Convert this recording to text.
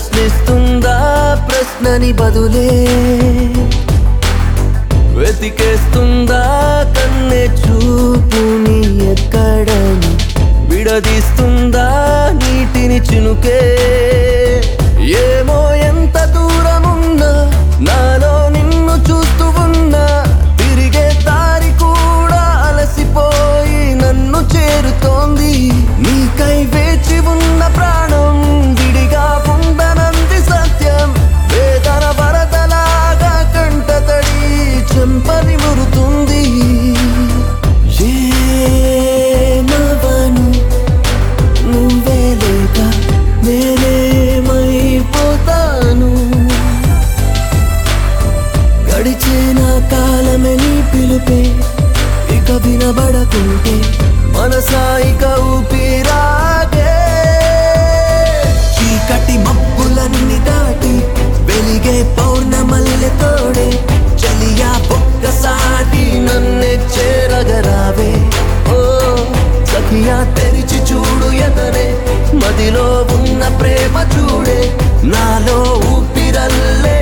ప్రశ్నిస్తుందా ప్రశ్నని బదులే వెతికేస్తుందా కన్నె చూపుని ఎక్కడని విడదీస్తుందా నీటిని చినుకే ఏమో ఎంత దూరమున్నా నాలో నిన్ను చూస్తూ ఉన్నా తిరిగే దారి కూడా అలసిపోయి నన్ను చేరుతోంది నీకై వేచి ఉన్న ప్రాణం విడిగా ఉండనంది సత్యం వేదన వరదలాగా కంట తడి చెంపని మురుతుంది ఏమవను నువ్వే లేక నేనేమైపోతాను గడిచే నా కాలమే నీ పిలుపే ఇక వినబడకుంటే మనసాయిక ఊపిరాగే చీకటి మబ్బులన్నీ దాటి వెలిగే పౌర్ణమల్లె తోడే చలియా ఒక్కసారి నన్నే చేరగరావే ఓ సఖియా తెరిచి చూడు ఎదనే మదిలో ఉన్న ప్రేమ చూడే నాలో ఊపిరల్లే